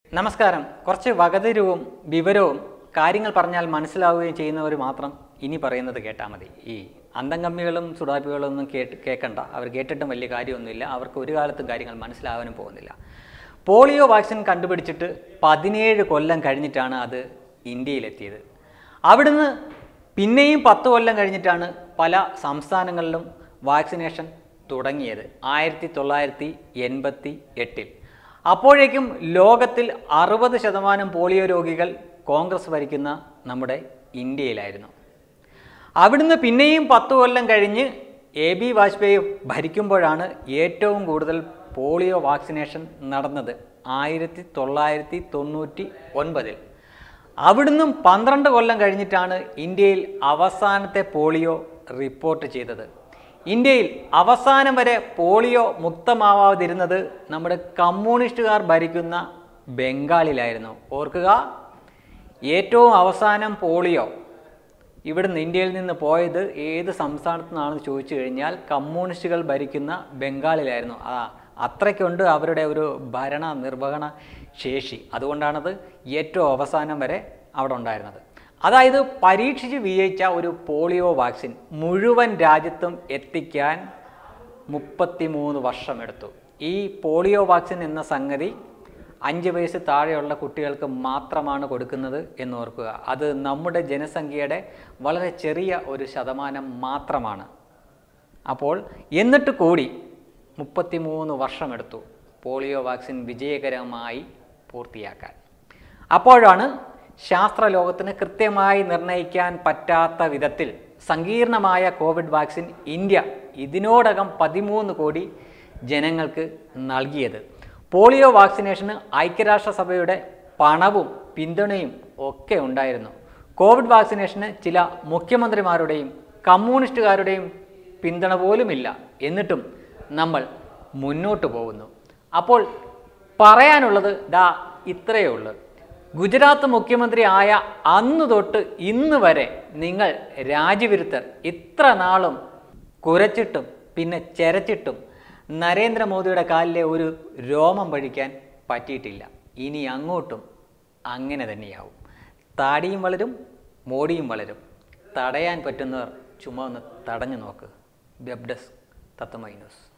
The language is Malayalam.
നമസ്കാരം കുറച്ച് വകതിരിവും വിവരവും കാര്യങ്ങൾ പറഞ്ഞാൽ മനസ്സിലാവുകയും ചെയ്യുന്നവർ മാത്രം ഇനി പറയുന്നത് കേട്ടാൽ മതി ഈ അന്തംകമ്മികളും സുഡാപ്പികളും ഒന്നും കേട്ട് കേൾക്കണ്ട അവർ കേട്ടിട്ടും വലിയ കാര്യമൊന്നുമില്ല അവർക്ക് ഒരു കാലത്തും കാര്യങ്ങൾ മനസ്സിലാവാനും പോകുന്നില്ല പോളിയോ വാക്സിൻ കണ്ടുപിടിച്ചിട്ട് പതിനേഴ് കൊല്ലം കഴിഞ്ഞിട്ടാണ് അത് ഇന്ത്യയിലെത്തിയത് അവിടുന്ന് പിന്നെയും പത്ത് കൊല്ലം കഴിഞ്ഞിട്ടാണ് പല സംസ്ഥാനങ്ങളിലും വാക്സിനേഷൻ തുടങ്ങിയത് ആയിരത്തി തൊള്ളായിരത്തി എൺപത്തി എട്ടിൽ അപ്പോഴേക്കും ലോകത്തിൽ അറുപത് ശതമാനം പോളിയോ രോഗികൾ കോൺഗ്രസ് ഭരിക്കുന്ന നമ്മുടെ ഇന്ത്യയിലായിരുന്നു അവിടുന്ന് പിന്നെയും പത്ത് കൊല്ലം കഴിഞ്ഞ് എ ബി വാജ്പേയി ഭരിക്കുമ്പോഴാണ് ഏറ്റവും കൂടുതൽ പോളിയോ വാക്സിനേഷൻ നടന്നത് ആയിരത്തി തൊള്ളായിരത്തി തൊണ്ണൂറ്റി ഒൻപതിൽ അവിടുന്നും പന്ത്രണ്ട് കൊല്ലം കഴിഞ്ഞിട്ടാണ് ഇന്ത്യയിൽ അവസാനത്തെ പോളിയോ റിപ്പോർട്ട് ചെയ്തത് ഇന്ത്യയിൽ അവസാനം വരെ പോളിയോ മുക്തമാവാതിരുന്നത് നമ്മുടെ കമ്മ്യൂണിസ്റ്റുകാർ ഭരിക്കുന്ന ബംഗാളിലായിരുന്നു ഓർക്കുക ഏറ്റവും അവസാനം പോളിയോ ഇവിടുന്ന് ഇന്ത്യയിൽ നിന്ന് പോയത് ഏത് സംസ്ഥാനത്തു നിന്നാണെന്ന് ചോദിച്ചു കഴിഞ്ഞാൽ കമ്മ്യൂണിസ്റ്റുകൾ ഭരിക്കുന്ന ബംഗാളിലായിരുന്നു ആ അത്രയ്ക്കുണ്ട് അവരുടെ ഒരു ഭരണ നിർവഹണ ശേഷി അതുകൊണ്ടാണത് ഏറ്റവും അവസാനം വരെ അവിടെ ഉണ്ടായിരുന്നത് അതായത് പരീക്ഷിച്ച് വിജയിച്ച ഒരു പോളിയോ വാക്സിൻ മുഴുവൻ രാജ്യത്തും എത്തിക്കാൻ മുപ്പത്തിമൂന്ന് വർഷമെടുത്തു ഈ പോളിയോ വാക്സിൻ എന്ന സംഗതി അഞ്ച് വയസ്സ് താഴെയുള്ള കുട്ടികൾക്ക് മാത്രമാണ് കൊടുക്കുന്നത് എന്ന് ഓർക്കുക അത് നമ്മുടെ ജനസംഖ്യയുടെ വളരെ ചെറിയ ഒരു ശതമാനം മാത്രമാണ് അപ്പോൾ എന്നിട്ട് കൂടി മുപ്പത്തിമൂന്ന് വർഷമെടുത്തു പോളിയോ വാക്സിൻ വിജയകരമായി പൂർത്തിയാക്കാൻ അപ്പോഴാണ് ശാസ്ത്രലോകത്തിന് കൃത്യമായി നിർണ്ണയിക്കാൻ പറ്റാത്ത വിധത്തിൽ സങ്കീർണമായ കോവിഡ് വാക്സിൻ ഇന്ത്യ ഇതിനോടകം പതിമൂന്ന് കോടി ജനങ്ങൾക്ക് നൽകിയത് പോളിയോ വാക്സിനേഷന് ഐക്യരാഷ്ട്രസഭയുടെ പണവും പിന്തുണയും ഒക്കെ ഉണ്ടായിരുന്നു കോവിഡ് വാക്സിനേഷന് ചില മുഖ്യമന്ത്രിമാരുടെയും കമ്മ്യൂണിസ്റ്റുകാരുടെയും പിന്തുണ പോലുമില്ല എന്നിട്ടും നമ്മൾ മുന്നോട്ട് പോകുന്നു അപ്പോൾ പറയാനുള്ളത് ദാ ഇത്രയേ ഉള്ളൂ ഗുജറാത്ത് മുഖ്യമന്ത്രി ആയ അന്ന് തൊട്ട് ഇന്ന് വരെ നിങ്ങൾ രാജ്യവിരുദ്ധർ ഇത്ര നാളും കുരച്ചിട്ടും പിന്നെ ചെരച്ചിട്ടും നരേന്ദ്രമോദിയുടെ കാലിലെ ഒരു രോമം പഴിക്കാൻ പറ്റിയിട്ടില്ല ഇനി അങ്ങോട്ടും അങ്ങനെ തന്നെയാവും താടിയും വളരും മോടിയും വളരും തടയാൻ പറ്റുന്നവർ ചുമ്മാ ഒന്ന് തടഞ്ഞു നോക്ക് വെബ് ഡെസ്ക് തത്തമൈ ന്യൂസ്